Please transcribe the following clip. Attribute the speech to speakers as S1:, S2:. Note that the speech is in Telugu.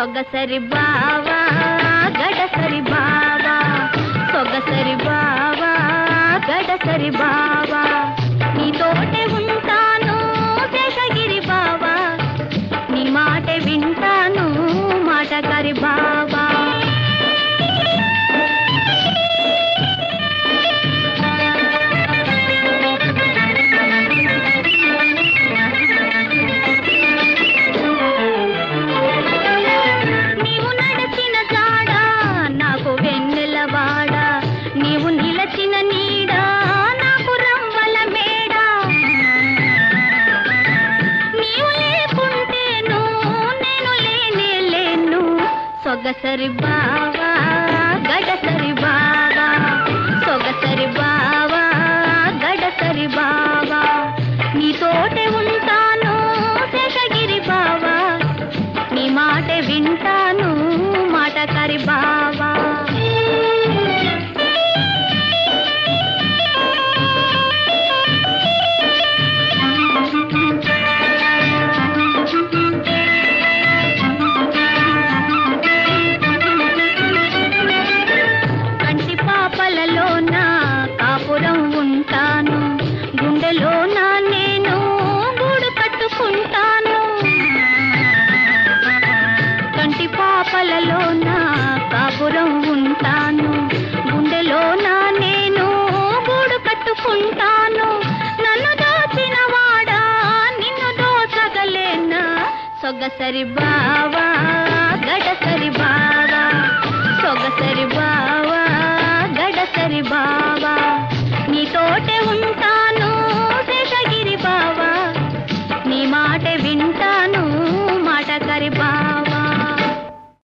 S1: సొగసరి బావా గడసరి బావా సొగసరి బావా గడసరి బావా నీతోటే ఉంటాను శేషగిరి బావా నీ మాట వింటాను మాటగారి బావా నీవు నడచిన జాడ నాకు వెన్నెలవాడ నీవు నిలచిన నీడ నాకు రవ్వల మేడ నీవు లేకుంటేను నేను లేనే లేను సొగసరి బావా గడసరి బావా సొగసరి బావా గడసరి బావా నీతోటే ఉంటాను శేషగిరి బావా నీ మాట వింటాను మాటకారి బావా కంటి పాపలలో నా కాపురం ఉంటాను గుండెలో నా నేను గూడు కట్టుకుంటాను కంటి పాపలలో నా కాపురం ఉంటాను గుండెలో నా నేను గూడు కట్టుకుంటాను నన్ను దోచిన వాడా నిన్ను దోచగలేనా సొగసరి బావా గడసరి బావా సొగసరి బావా గడసరి బావా నీతోటే ఉంటాను శేషగిరి బావా నీ మాట వింటాను